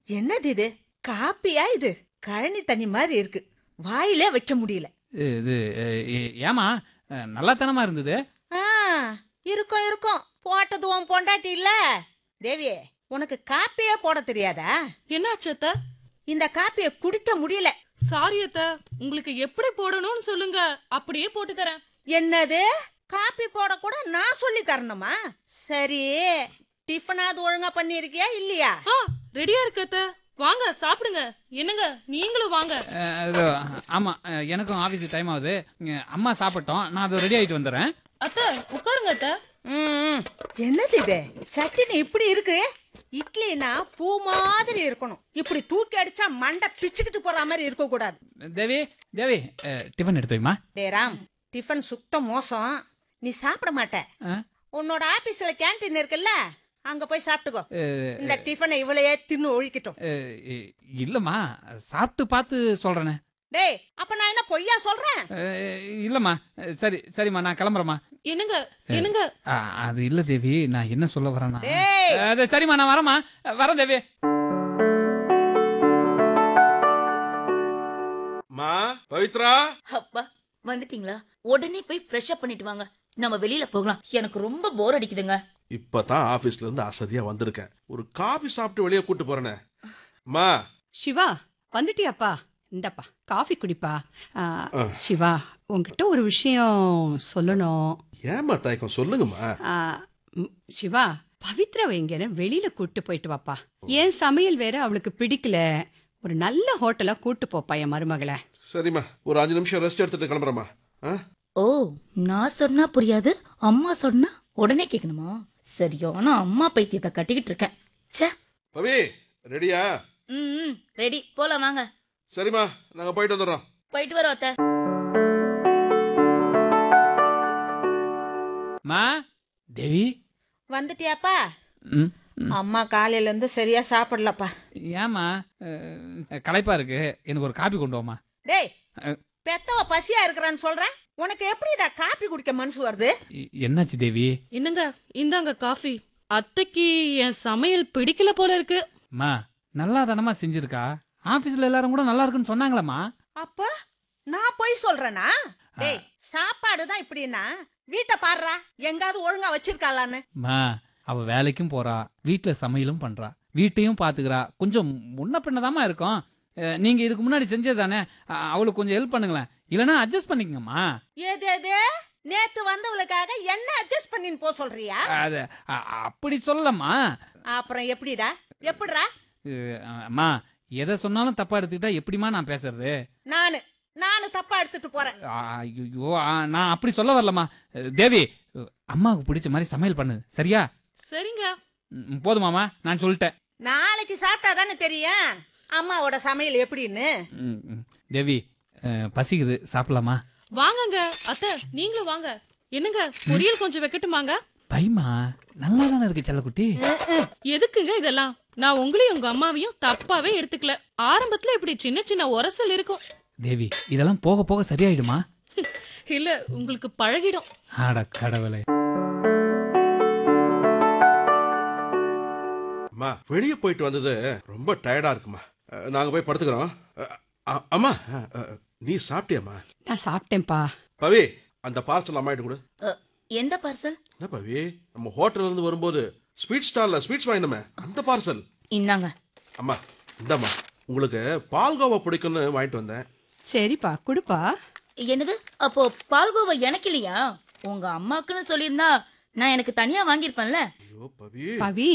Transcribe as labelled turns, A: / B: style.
A: என்னது இது காப்பியா இது கழனி தண்ணி மாதிரி இருக்கு வாயிலே வைக்க முடியல
B: இது அஹ், ஏ- ஏம்மா அஹ், நல்லாத்தனமா இருந்தது
A: ஆ இருக்கும் இருக்கும் போட்டது உன் பொண்டாட்டி இல்ல தேவி உனக்கு காப்பியே போட தெரியாதா
C: என்னாச்சு அத்த
A: இந்த காப்பியை குடிக்க முடியல
C: சாரி அத்த உங்களுக்கு எப்படி போடணும்னு சொல்லுங்க அப்படியே போட்டு தரேன்
A: என்னது காப்பி போட கூட நான் சொல்லி தரணுமா சரி டிஃபனாவது ஒழுங்கா பண்ணிருக்கியா இல்லையா
C: ஆ ரெடியா இருக்கு அத்த வாங்க சாப்பிடுங்க என்னங்க நீங்களும் வாங்க
B: அஹ், அது, ஆமா அஹ், எனக்கும் ஆஃபீஸுக்கு டைம் ஆகுது இங்க அம்மா சாப்பிட்டோம் நான் அது ரெடி ஆயிட்டு வந்துடுறேன்
C: அத்த உட்காருங்க அத்த
A: ம், என்னது இது சட்டினி இப்படி இருக்கு இட்லினா பூ மாதிரி இருக்கணும் இப்படி தூக்கி அடிச்சா மண்டை பிச்சுக்கிட்டு போற மாதிரி இருக்க கூடாது
B: தேவி தேவி அஹ், டிஃபன் எடுத்து வைமா
A: டே ராம் டிஃபன் சுத்த மோசம் நீ சாப்பிட மாட்ட
B: அஹ்,
A: உன்னோட ஆபீஸ்ல கேண்டீன் இருக்குல்ல அங்க போய் சாப்பிட்டுக்கோ
B: அஹ்,
A: இந்த டிஃபனை இவளையே தின்னு ஒழிக்கட்டும்
B: அஹ், இ- இல்லம்மா சாப்பிட்டு பார்த்து சொல்றேனே
A: டேய் அப்ப நான் என்ன பொய்யா சொல்றேன்
B: அஹ், இல்லம்மா அஹ், சரி சரிம்மா நான் கிளம்புறேம்மா
C: என்னங்க என்னங்க
B: அஹ், அது இல்ல தேவி நான் என்ன சொல்ல வரேன்னா
A: டேய்
B: அது சரிம்மா நான் வரேம்மா வரேன் தேவி
D: மா பவித்ரா
E: அப்பா வந்துட்டீங்களா உடனே போய் ஃப்ரெஷ் அப் பண்ணிட்டு வாங்க நம்ம வெளியில போகலாம் எனக்கு ரொம்ப போர் அடிக்குதுங்க
D: இப்பதான் ஆபீஸ்ல இருந்து அசதியா வந்திருக்கேன் ஒரு காபி சாப்பிட்டு வெளியே கூட்டு போறேனே மா
F: சிவா வந்துட்டியாப்பா இந்தப்பா காஃபி குடிப்பா ஆ,
D: ஆ.
F: சிவா உன்கிட்ட ஒரு விஷயம் சொல்லணும்
D: ஏமா தயக்கம் சொல்லுங்கம்மா
F: ஆ, ம், சிவா பவித்ராவை எங்கேன வெளியில கூட்டு போயிட்டு வாப்பா என் சமையல் வேற அவளுக்கு பிடிக்கல ஒரு நல்ல ஹோட்டலா கூட்டு போப்பா என் மருமகளை
D: சரிம்மா ஒரு அஞ்சு நிமிஷம் ரெஸ்ட் எடுத்துட்டு கிளம்புறேம்மா ஆ?
E: ஓ நான் சொன்னா புரியாது அம்மா சொன்னா உடனே கேட்கணுமா சரியான அம்மா பைத்தியத்தை கட்டிக்கிட்டு இருக்கேன் ச்சே
D: பவி ரெடியா
E: ம் ம், ரெடி போலாம் வாங்க
D: சரிம்மா நாங்க போயிட்டு வந்துடுறோம்
E: போயிட்டு வரோம் அத்தை
B: மா தேவி
A: வந்துட்டியாப்பா
B: ம் ம்.
A: அம்மா காலையில இருந்து சரியா சாப்பிடலப்பா
B: ஏம்மா அஹ், களைப்பா இருக்கு எனக்கு ஒரு காபி கொண்டு வாமா
A: டேய்
B: அஹ்.
A: பெத்தவ பசியா இருக்கிறான்னு சொல்றேன் உனக்கு எப்படிடா காப்பி குடிக்க மனசு வருது
B: என்னாச்சு தேவி
C: என்னங்க இந்தாங்க காஃபி அத்தைக்கு என் சமையல் பிடிக்கல போல இருக்கு
B: மா நல்லா தானமா செஞ்சிருக்கா ஆபீஸ்ல எல்லாரும் கூட நல்லா இருக்குன்னு சொன்னாங்களேம்மா
A: அப்ப நான் போய் சொல்றேனா டேய் சாப்பாடு தான் இப்படின்னா வீட்டை பாடுறா எங்காவது ஒழுங்கா வச்சிருக்காளான்னு
B: மா அவ வேலைக்கும் போறா வீட்ல சமையலும் பண்றா வீட்டையும் பாத்துக்கிறா கொஞ்சம் முன்ன பின்னதாம்மா இருக்கும் அஹ், நீங்க இதுக்கு முன்னாடி செஞ்சதானே அவளுக்கு கொஞ்சம் ஹெல்ப் பண்ணுங்களேன் இல்லனா அட்ஜஸ்ட் பண்ணிக்கங்கம்மா
A: ஏது ஏது நேத்து வந்தவளுக்காக என்ன அட்ஜஸ்ட் பண்ணின்னு போ சொல்றியா
B: அது அ- அப்படி சொல்லலம்மா
A: அப்புறம் எப்படிடா எப்படிடா
B: அஹ், அம்மா எதை சொன்னாலும் தப்பா எடுத்துக்கிட்டா எப்படிம்மா நான் பேசுறது
A: நானு நானு தப்பா எடுத்துட்டு போறேன்
B: ஐயோ நான் அப்படி சொல்ல வரலம்மா அஹ், தேவி அஹ், அம்மாவுக்கு பிடிச்ச மாதிரி சமையல் பண்ணு சரியா
C: சரிங்க
B: ம், போதுமாமா நான் சொல்லிட்டேன்
A: நாளைக்கு சாப்பிட்டா தானே தெரியும் அம்மாவோட சமையல் எப்படின்னு
B: ம், ம். தேவி அஹ், பசிக்குது சாப்பிடலாமா
C: வாங்கங்க அத்தை நீங்களும் வாங்க என்னங்க பொரியல் கொஞ்சம் வைக்கட்டுமாங்க
B: பைமா நல்லா தானே இருக்கு செல்லக்குட்டி
C: எதுக்குங்க இதெல்லாம் நான் உங்களையும் உங்க அம்மாவையும் தப்பாவே எடுத்துக்கல ஆரம்பத்துல இப்படி சின்ன சின்ன உரசல் இருக்கும்
B: தேவி இதெல்லாம் போக போக சரியாயிடுமா
C: இல்ல உங்களுக்கு பழகிடும்
B: ஆட கடவுளே
D: அம்மா வெளியே போயிட்டு வந்தது ரொம்ப டயர்டா இருக்குமா அஹ், நாங்க போய் படுத்துக்கிறோம் அஹ், அ- அம்மா அஹ், அஹ், நீ சாப்பிட்டியாம்மா
F: நான் சாப்பிட்டேன்ப்பா
D: பவி அந்த பார்சல் அம்மாயிட்டு கொடு
E: அ, எந்த பார்சல்
D: என்ன பவி நம்ம ஹோட்டல்ல இருந்து வரும்போது ஸ்வீட் ஸ்டால்ல ஸ்வீட்ஸ் வாங்கினோமே அந்த பார்சல்
E: இந்தாங்க
D: அம்மா இந்தாம்மா உங்களுக்கு பால்கோவா பிடிக்கும்னு வாங்கிட்டு வந்தேன்
F: சரிப்பா கொடுப்பா
E: என்னது அப்போ பால்கோவா எனக்கு இல்லையா உங்க அம்மாக்குன்னு சொல்லியிருந்தா நான் எனக்கு தனியா வாங்கியிருப்பேன்ல
D: ஐயோ பவி
F: பவி